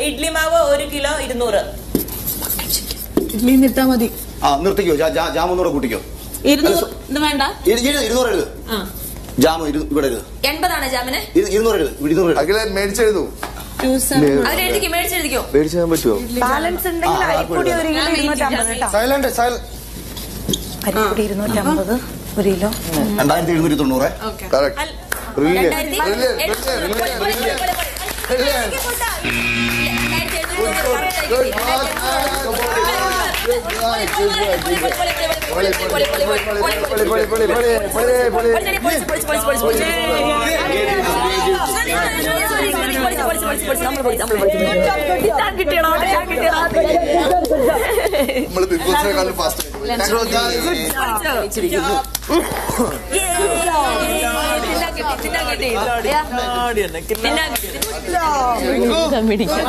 ഇഡ്ലി മാവ് ഒരു കിലോ ഇരുന്നൂറ് ഇഡ്ലി നിട്ടാ മതി ആ നിർത്തിക്കോ ജാ- ജാ- ജാം ഒന്നുകൂടെ കൂട്ടിക്കോ ഇരുന്നൂറ് ഇത് വേണ്ട ഇരു- ഇരു- ഇരുന്നൂറ് എഴുത് ആ ജാം ഇരു- ഇവിടെ എഴുത് എൺപതാണ് ജാമിന് ഇരു- ഇരുന്നൂറ് എഴുത് ഇവിടെ ഇരുന്നൂറ് എഴുത് അഖിലെ മേടിച്ചെഴുതൂ ടു സെവൻ അവർ എഴുതിക്കോ മേടിച്ചെഴുതിക്കോ മേടിച്ചു തരാൻ പറ്റുമോ ബാലൻസ് ഉണ്ടെങ്കിൽ അരിപ്പൊടി ഒരു കിലോ ഇരുന്നൂറ്റമ്പത് കേട്ടോ സൈലന്റ് സൈലന്റ് അരിപ്പൊടി ഇരുന്നൂറ്റമ്പത് ഒരു കിലോ രണ്ടായിരത്തി എഴുന്നൂറ്റി തൊണ്ണൂറ് കറക്റ്റ് രണ്ടായിരത്തി Brilliant, എഴുന്നൂറ്. brilliant, പൊളി, പൊളി, പൊളി, പൊളി, പൊളി. Brilliant. രണ്ടായിരത്തി എഴുന്നൂറ് correct ആയി കിട്ടി. പൊളി, പൊളി, പൊളി, പൊളി, പൊളി, പൊളി, പൊളി, പൊളി, പൊളി, പൊളി. പൊളിച്ചടി, പൊളിച്ച്, പൊളിച്ച്, പൊളിച്ച്, പൊളിച്ച്, പൊളിച്ച്. പൊളിച്ച്, പൊളിച്ച്, പൊളിച്ച്, പൊളിച്ച്, നമ്മള് പൊളിച്ച്, നമ്മള് പൊളിച്ച്. കിട്ടാൻ കിട്ടിയടാ, കിട്ടാൻ കിട്ടിയടാ. നമ്മൾ ബിഗ് ബോസിനെക്കാളും ഫാസ്റ്റ് തിന്നാൻ കിട്ടി, തിന്നാൻ കിട്ടി. തിന്നാൻ കിട്ടി.